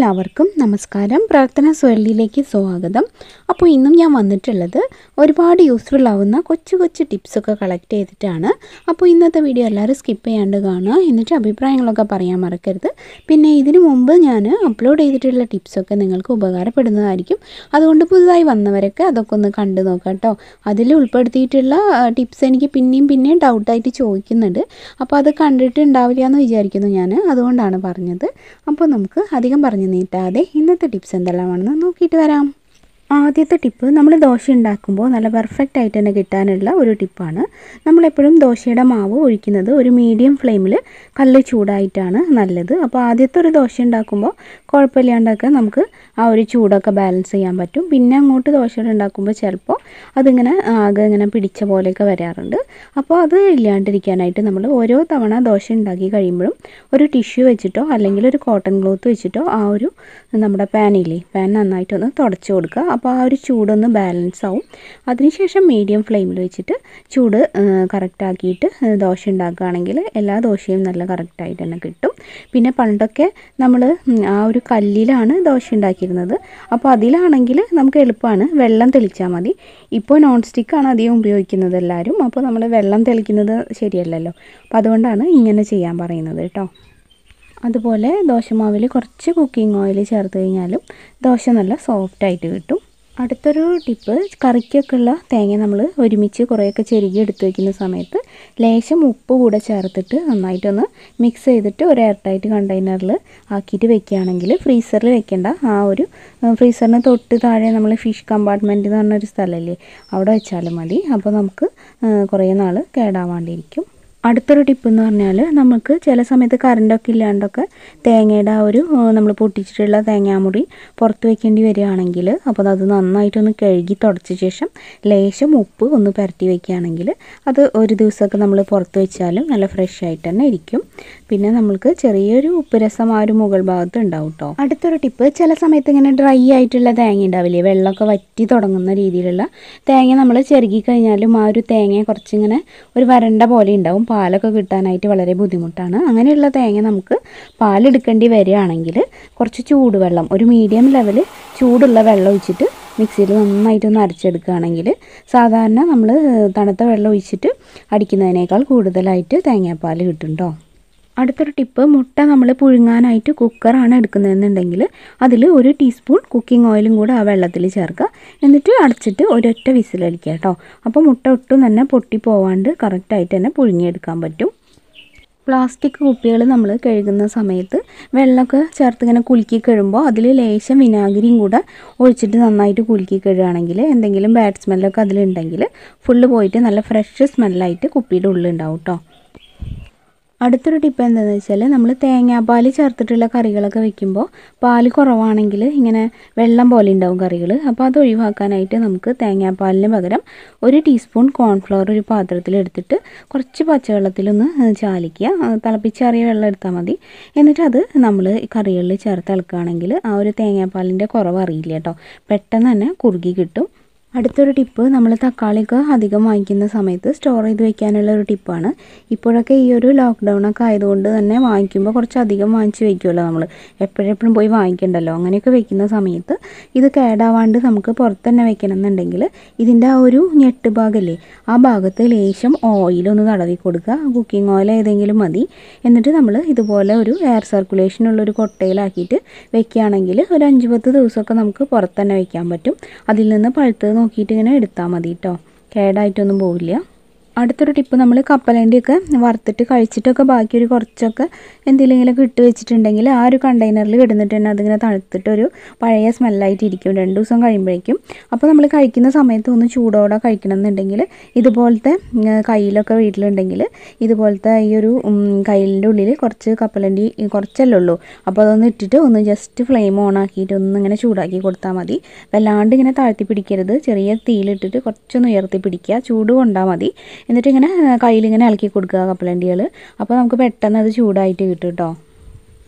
എല്ലാവർക്കും നമസ്കാരം പ്രാർത്ഥന സ്വരലിലേക്ക് സ്വാഗതം അപ്പോൾ ഇന്നും ഞാൻ വന്നിട്ടുള്ളത് ഒരുപാട് യൂസ്ഫുൾ ആവുന്ന കൊച്ചു കൊച്ചു ടിപ്സൊക്കെ കളക്ട് ചെയ്തിട്ടാണ് അപ്പോൾ ഇന്നത്തെ വീഡിയോ എല്ലാവരും സ്കിപ്പ് ചെയ്യാണ്ട് കാണുക എന്നിട്ട് അഭിപ്രായങ്ങളൊക്കെ പറയാൻ മറക്കരുത് പിന്നെ ഇതിനു മുമ്പ് ഞാൻ അപ്ലോഡ് ചെയ്തിട്ടുള്ള ടിപ്സൊക്കെ നിങ്ങൾക്ക് ഉപകാരപ്പെടുന്നതായിരിക്കും അതുകൊണ്ട് പുതുതായി വന്നവരൊക്കെ അതൊക്കെ ഒന്ന് കണ്ടു നോക്കാം കേട്ടോ അതിൽ ഉൾപ്പെടുത്തിയിട്ടുള്ള ടിപ്സ് എനിക്ക് പിന്നെയും പിന്നെയും ഡൗട്ടായിട്ട് ചോദിക്കുന്നുണ്ട് അപ്പോൾ അത് കണ്ടിട്ട് ഉണ്ടാവില്ല എന്ന് വിചാരിക്കുന്നു ഞാൻ അതുകൊണ്ടാണ് പറഞ്ഞത് അപ്പോൾ നമുക്ക് അധികം പറഞ്ഞു നീട്ടാതെ ഇന്നത്തെ ടിപ്സ് എന്തെല്ലാമാണെന്ന് നോക്കിയിട്ട് വരാം ആദ്യത്തെ ടിപ്പ് നമ്മൾ ദോശ ഉണ്ടാക്കുമ്പോൾ നല്ല പെർഫെക്റ്റ് ആയിട്ട് തന്നെ കിട്ടാനുള്ള ഒരു ടിപ്പാണ് നമ്മളെപ്പോഴും ദോശയുടെ മാവ് ഒഴിക്കുന്നത് ഒരു മീഡിയം ഫ്ലെയിമിൽ കല്ല് ചൂടായിട്ടാണ് നല്ലത് അപ്പോൾ ആദ്യത്തെ ഒരു ദോശ ഉണ്ടാക്കുമ്പോൾ കുഴപ്പമില്ലാണ്ടൊക്കെ നമുക്ക് ആ ഒരു ചൂടൊക്കെ ബാലൻസ് ചെയ്യാൻ പറ്റും പിന്നെ അങ്ങോട്ട് ദോശകൾ ഉണ്ടാക്കുമ്പോൾ ചിലപ്പോൾ അതിങ്ങനെ ആകെ ഇങ്ങനെ പിടിച്ച പോലെയൊക്കെ വരാറുണ്ട് അപ്പോൾ അത് ഇല്ലാണ്ടിരിക്കാനായിട്ട് നമ്മൾ ഓരോ തവണ ദോശ ഉണ്ടാക്കി കഴിയുമ്പോഴും ഒരു ടിഷ്യൂ വെച്ചിട്ടോ അല്ലെങ്കിൽ ഒരു കോട്ടൺ ക്ലോത്ത് വെച്ചിട്ടോ ആ ഒരു നമ്മുടെ പാനില്ലേ പാൻ നന്നായിട്ടൊന്ന് തുടച്ച് കൊടുക്കുക അപ്പോൾ ആ ഒരു ചൂടൊന്ന് ബാലൻസ് ആവും അതിനുശേഷം മീഡിയം ഫ്ലെയിമിൽ വെച്ചിട്ട് ചൂട് കറക്റ്റ് ആക്കിയിട്ട് ദോശ ഉണ്ടാക്കുകയാണെങ്കിൽ എല്ലാ ദോശയും നല്ല കറക്റ്റായിട്ട് തന്നെ കിട്ടും പിന്നെ പണ്ടൊക്കെ നമ്മൾ ആ ഒരു കല്ലിലാണ് ദോശ ഉണ്ടാക്കിയിരുന്നത് അപ്പോൾ അതിലാണെങ്കിൽ നമുക്ക് എളുപ്പമാണ് വെള്ളം തെളിച്ചാൽ മതി ഇപ്പോൾ നോൺ സ്റ്റിക്കാണ് അധികം ഉപയോഗിക്കുന്നത് എല്ലാവരും അപ്പോൾ നമ്മൾ വെള്ളം തെളിക്കുന്നത് ശരിയല്ലല്ലോ അപ്പോൾ അതുകൊണ്ടാണ് ഇങ്ങനെ ചെയ്യാൻ പറയുന്നത് കേട്ടോ അതുപോലെ ദോശമാവിൽ കുറച്ച് കുക്കിംഗ് ഓയിൽ ചേർത്ത് കഴിഞ്ഞാലും ദോശ നല്ല സോഫ്റ്റായിട്ട് കിട്ടും അടുത്തൊരു ടിപ്പ് കറിക്കൊക്കെ ഉള്ള തേങ്ങ നമ്മൾ ഒരുമിച്ച് കുറേയൊക്കെ ചെരുകി എടുത്ത് വയ്ക്കുന്ന സമയത്ത് ലേശം ഉപ്പ് കൂടെ ചേർത്തിട്ട് നന്നായിട്ടൊന്ന് മിക്സ് ചെയ്തിട്ട് ഒരു എയർ ടൈറ്റ് കണ്ടെയ്നറിൽ ആക്കിയിട്ട് വെക്കുകയാണെങ്കിൽ ഫ്രീസറിൽ വെക്കേണ്ട ആ ഒരു ഫ്രീസറിന് തൊട്ട് താഴെ നമ്മൾ ഫിഷ് കമ്പാർട്ട്മെൻറ്റ് എന്ന് പറഞ്ഞൊരു സ്ഥലമല്ലേ അവിടെ വെച്ചാലും മതി അപ്പോൾ നമുക്ക് കുറേ നാൾ കേടാവാണ്ടിരിക്കും അടുത്തൊരു ടിപ്പ് എന്ന് പറഞ്ഞാൽ നമുക്ക് ചില സമയത്ത് കറണ്ടൊക്കെ ഇല്ലാണ്ടൊക്കെ തേങ്ങയുടെ ആ ഒരു നമ്മൾ പൊട്ടിച്ചിട്ടുള്ള തേങ്ങാമുറി പുറത്ത് വെക്കേണ്ടി വരികയാണെങ്കിൽ അപ്പോൾ അത് നന്നായിട്ടൊന്ന് കഴുകി തുടച്ച ശേഷം ലേശം ഉപ്പ് ഒന്ന് പുരട്ടി വെക്കുകയാണെങ്കിൽ അത് ഒരു ദിവസമൊക്കെ നമ്മൾ പുറത്ത് വെച്ചാലും നല്ല ഫ്രഷ് ആയിട്ട് തന്നെ ഇരിക്കും പിന്നെ നമ്മൾക്ക് ചെറിയൊരു ഉപ്പ് രസം ആ ഒരു മുകൾ ഭാഗത്ത് ഉണ്ടാവും കേട്ടോ അടുത്തൊരു ടിപ്പ് ചില സമയത്ത് ഇങ്ങനെ ഡ്രൈ ആയിട്ടുള്ള തേങ്ങ ഉണ്ടാവില്ലേ വെള്ളമൊക്കെ വറ്റി തുടങ്ങുന്ന രീതിയിലുള്ള തേങ്ങ നമ്മൾ ചെറുകി കഴിഞ്ഞാലും ആ ഒരു തേങ്ങ കുറച്ചിങ്ങനെ ഒരു വരണ്ട പോലെ ഉണ്ടാവും പാലൊക്കെ കിട്ടാനായിട്ട് വളരെ ബുദ്ധിമുട്ടാണ് അങ്ങനെയുള്ള തേങ്ങ നമുക്ക് പാലെടുക്കേണ്ടി വരികയാണെങ്കിൽ കുറച്ച് ചൂടുവെള്ളം ഒരു മീഡിയം ലെവൽ ചൂടുള്ള വെള്ളം ഒഴിച്ചിട്ട് മിക്സിയിൽ നന്നായിട്ടൊന്ന് അരച്ചെടുക്കുകയാണെങ്കിൽ സാധാരണ നമ്മൾ തണുത്ത വെള്ളം ഒഴിച്ചിട്ട് അടിക്കുന്നതിനേക്കാൾ കൂടുതലായിട്ട് തേങ്ങാപ്പാൽ കിട്ടും കേട്ടോ അടുത്തൊരു ടിപ്പ് മുട്ട നമ്മൾ പുഴുങ്ങാനായിട്ട് കുക്കറാണ് എടുക്കുന്നതെന്നുണ്ടെങ്കിൽ അതിൽ ഒരു ടീസ്പൂൺ കുക്കിംഗ് ഓയിലും കൂടെ ആ വെള്ളത്തിൽ ചേർക്കുക എന്നിട്ട് അടച്ചിട്ട് ഒരൊറ്റ വിസിലടിക്കുക കേട്ടോ അപ്പോൾ മുട്ട ഒട്ടും തന്നെ പൊട്ടി പോവാണ്ട് കറക്റ്റായിട്ട് തന്നെ പുഴുങ്ങിയെടുക്കാൻ പറ്റും പ്ലാസ്റ്റിക് കുപ്പികൾ നമ്മൾ കഴുകുന്ന സമയത്ത് വെള്ളമൊക്കെ ചേർത്ത് ഇങ്ങനെ കുലുക്കി കഴിയുമ്പോൾ അതിൽ ലേശം വിനാഗിരിയും കൂടെ ഒഴിച്ചിട്ട് നന്നായിട്ട് കുലുക്കി കഴുകുകയാണെങ്കിൽ എന്തെങ്കിലും ബാഡ് സ്മെല്ലൊക്കെ അതിലുണ്ടെങ്കിൽ ഫുള്ള് പോയിട്ട് നല്ല ഫ്രഷ് സ്മെല്ലായിട്ട് കുപ്പിയുടെ ഉള്ളിലുണ്ടാവും കേട്ടോ അടുത്തൊരു ടിപ്പ് എന്താണെന്ന് വെച്ചാൽ നമ്മൾ തേങ്ങാപ്പാൽ ചേർത്തിട്ടുള്ള കറികളൊക്കെ വെക്കുമ്പോൾ പാൽ കുറവാണെങ്കിൽ ഇങ്ങനെ വെള്ളം പോലെ ഉണ്ടാവും കറികൾ അപ്പോൾ അത് ഒഴിവാക്കാനായിട്ട് നമുക്ക് തേങ്ങാപ്പാലിന് പകരം ഒരു ടീസ്പൂൺ കോൺഫ്ലവർ ഒരു പാത്രത്തിൽ എടുത്തിട്ട് കുറച്ച് പച്ചവെള്ളത്തിലൊന്ന് ചാലിക്കുക തിളപ്പിച്ചാറിയ വെള്ളം എടുത്താൽ മതി എന്നിട്ട് അത് നമ്മൾ കറികളിൽ ചേർത്ത് ഇളക്കുകയാണെങ്കിൽ ആ ഒരു തേങ്ങാപ്പാലിൻ്റെ കുറവ് അറിയില്ല കേട്ടോ പെട്ടെന്ന് തന്നെ കുറുകി കിട്ടും അടുത്തൊരു ടിപ്പ് നമ്മൾ തക്കാളിയൊക്കെ അധികം വാങ്ങിക്കുന്ന സമയത്ത് സ്റ്റോർ ചെയ്ത് വെക്കാനുള്ള ഒരു ടിപ്പാണ് ഇപ്പോഴൊക്കെ ഈ ഒരു ലോക്ക്ഡൗൺ ഒക്കെ ആയതുകൊണ്ട് തന്നെ വാങ്ങിക്കുമ്പോൾ കുറച്ച് അധികം വാങ്ങിച്ച് വെക്കുമല്ലോ നമ്മൾ എപ്പോഴെപ്പോഴും പോയി വാങ്ങിക്കണ്ടല്ലോ അങ്ങനെയൊക്കെ വെക്കുന്ന സമയത്ത് ഇത് കേടാവാണ്ട് നമുക്ക് പുറത്ത് തന്നെ വെക്കണം എന്നുണ്ടെങ്കിൽ ഇതിൻ്റെ ആ ഒരു ഞെട്ട് ഭാഗമല്ലേ ആ ഭാഗത്ത് ലേശം ഓയിലൊന്ന് തടവി കൊടുക്കുക കുക്കിംഗ് ഓയിൽ ഏതെങ്കിലും മതി എന്നിട്ട് നമ്മൾ ഇതുപോലെ ഒരു എയർ സർക്കുലേഷൻ ഉള്ള ഒരു കൊട്ടയിലാക്കിയിട്ട് വെക്കുകയാണെങ്കിൽ ഒരു അഞ്ച് പത്ത് ദിവസമൊക്കെ നമുക്ക് പുറത്ത് തന്നെ വെക്കാൻ പറ്റും അതിൽ നിന്ന് പഴുത്തത് നോക്കിയിട്ട് ഇങ്ങനെ എടുത്താൽ മതി കേട്ടോ കേടായിട്ടൊന്നും പോവില്ല അടുത്തൊരു ടിപ്പ് നമ്മൾ കപ്പലണ്ടിയൊക്കെ വറുത്തിട്ട് കഴിച്ചിട്ടൊക്കെ ബാക്കി ഒരു കുറച്ചൊക്കെ എന്തെങ്കിലുമൊക്കെ ഇട്ട് വെച്ചിട്ടുണ്ടെങ്കിൽ ആ ഒരു കണ്ടെയ്നറിൽ കിടന്നിട്ട് തന്നെ അതിങ്ങനെ തണുത്തിട്ട് ഒരു പഴയ സ്മെല്ലായിട്ട് ഇരിക്കും രണ്ട് ദിവസം കഴിയുമ്പോഴേക്കും അപ്പോൾ നമ്മൾ കഴിക്കുന്ന സമയത്ത് ഒന്ന് ചൂടോടെ കഴിക്കണം എന്നുണ്ടെങ്കിൽ ഇതുപോലത്തെ കയ്യിലൊക്കെ വീട്ടിലുണ്ടെങ്കിൽ ഇതുപോലത്തെ ഈ ഒരു കയ്യിലിൻ്റെ ഉള്ളിൽ കുറച്ച് കപ്പലണ്ടി കുറച്ചല്ലേ ഉള്ളൂ അപ്പോൾ അതൊന്ന് ഇട്ടിട്ട് ഒന്ന് ജസ്റ്റ് ഫ്ലെയിം ഓൺ ആക്കിയിട്ട് ഒന്ന് ഇങ്ങനെ ചൂടാക്കി കൊടുത്താൽ മതി വല്ലാണ്ട് ഇങ്ങനെ താഴ്ത്തി പിടിക്കരുത് ചെറിയ തീയിലിട്ടിട്ട് കുറച്ചൊന്ന് ഉയർത്തി പിടിക്കുക ചൂട് കൊണ്ടാൽ മതി എന്നിട്ട് ഇങ്ങനെ കയ്യിലിങ്ങനെ ഇളക്കി കൊടുക്കുക കപ്പലണ്ടികൾ അപ്പോൾ നമുക്ക് പെട്ടെന്ന് അത് ചൂടായിട്ട് കിട്ടും കേട്ടോ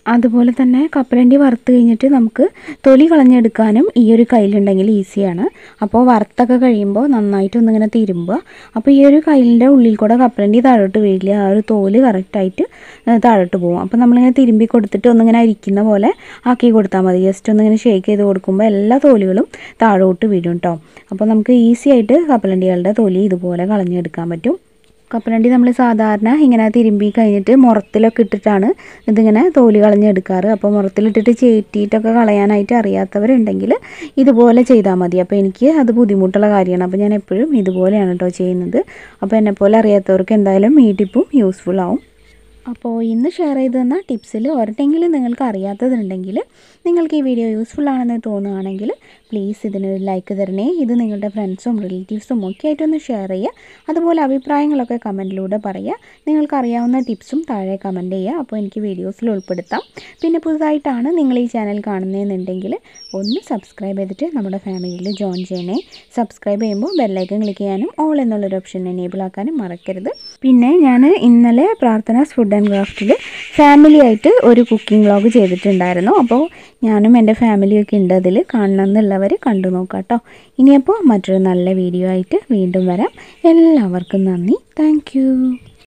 അതുപോലെ തന്നെ കപ്പലണ്ടി വറുത്ത് കഴിഞ്ഞിട്ട് നമുക്ക് തൊലി കളഞ്ഞെടുക്കാനും ഈ ഒരു കയ്യിലുണ്ടെങ്കിൽ ഈസിയാണ് അപ്പോൾ വറുത്തൊക്കെ കഴിയുമ്പോൾ നന്നായിട്ട് ഒന്നിങ്ങനെ തിരുമ്പുക അപ്പോൾ ഈ ഒരു കയ്യിലിൻ്റെ ഉള്ളിൽ കൂടെ കപ്പലണ്ടി താഴോട്ട് വീഴില്ല ആ ഒരു തോല് കറക്റ്റായിട്ട് താഴോട്ട് പോകും അപ്പോൾ നമ്മളിങ്ങനെ തിരുമ്പി കൊടുത്തിട്ട് ഒന്നിങ്ങനെ അരിക്കുന്ന പോലെ ആക്കി കൊടുത്താൽ മതി ജസ്റ്റ് ഒന്നിങ്ങനെ ഷേക്ക് ചെയ്ത് കൊടുക്കുമ്പോൾ എല്ലാ തോലുകളും താഴോട്ട് വീഴും കേട്ടോ അപ്പോൾ നമുക്ക് ഈസി ആയിട്ട് കപ്പലണ്ടികളുടെ തൊലി ഇതുപോലെ കളഞ്ഞെടുക്കാൻ പറ്റും കപ്പലണ്ടി നമ്മൾ സാധാരണ ഇങ്ങനെ തിരുമ്പി കഴിഞ്ഞിട്ട് മുറത്തിലൊക്കെ ഇട്ടിട്ടാണ് ഇതിങ്ങനെ തോല് കളഞ്ഞെടുക്കാറ് അപ്പോൾ മുറത്തിലിട്ടിട്ട് ചേറ്റിയിട്ടൊക്കെ കളയാനായിട്ട് അറിയാത്തവരുണ്ടെങ്കിൽ ഇതുപോലെ ചെയ്താൽ മതി അപ്പോൾ എനിക്ക് അത് ബുദ്ധിമുട്ടുള്ള കാര്യമാണ് അപ്പോൾ ഞാൻ എപ്പോഴും ഇതുപോലെയാണ് കേട്ടോ ചെയ്യുന്നത് അപ്പോൾ എന്നെപ്പോലെ അറിയാത്തവർക്ക് എന്തായാലും ഈ ടിപ്പും യൂസ്ഫുൾ ആവും അപ്പോൾ ഇന്ന് ഷെയർ ചെയ്ത് തന്ന ടിപ്സിൽ ഒരെണ്ടെങ്കിലും നിങ്ങൾക്ക് അറിയാത്തതുണ്ടെങ്കിൽ നിങ്ങൾക്ക് ഈ വീഡിയോ യൂസ്ഫുൾ ആണെന്ന് തോന്നുകയാണെങ്കിൽ പ്ലീസ് ഇതിനൊരു ലൈക്ക് തരണേ ഇത് നിങ്ങളുടെ ഫ്രണ്ട്സും റിലേറ്റീവ്സും ഒക്കെ ആയിട്ടൊന്ന് ഷെയർ ചെയ്യുക അതുപോലെ അഭിപ്രായങ്ങളൊക്കെ കമൻറ്റിലൂടെ പറയുക നിങ്ങൾക്ക് അറിയാവുന്ന ടിപ്സും താഴെ കമൻറ്റ് ചെയ്യുക അപ്പോൾ എനിക്ക് വീഡിയോസിൽ ഉൾപ്പെടുത്താം പിന്നെ പുതുതായിട്ടാണ് നിങ്ങൾ ഈ ചാനൽ കാണുന്നതെന്നുണ്ടെങ്കിൽ ഒന്ന് സബ്സ്ക്രൈബ് ചെയ്തിട്ട് നമ്മുടെ ഫാമിലിയിൽ ജോയിൻ ചെയ്യണേ സബ്സ്ക്രൈബ് ചെയ്യുമ്പോൾ ബെല്ലൈക്കൺ ക്ലിക്ക് ചെയ്യാനും ഓൾ എന്നുള്ളൊരു ഓപ്ഷൻ എനേബിൾ ആക്കാനും മറക്കരുത് പിന്നെ ഞാൻ ഇന്നലെ പ്രാർത്ഥനാസ് ഫുഡ് ആൻഡ് ക്രാഫ്റ്റിൽ ഫാമിലി ആയിട്ട് ഒരു കുക്കിംഗ് വ്ളോഗ് ചെയ്തിട്ടുണ്ടായിരുന്നു അപ്പോൾ ഞാനും എൻ്റെ ഫാമിലിയൊക്കെ ഉണ്ട് അതിൽ കാണണമെന്നുള്ളവർ കണ്ടു നോക്കാം കേട്ടോ ഇനിയപ്പോൾ മറ്റൊരു നല്ല വീഡിയോ ആയിട്ട് വീണ്ടും വരാം എല്ലാവർക്കും നന്ദി താങ്ക്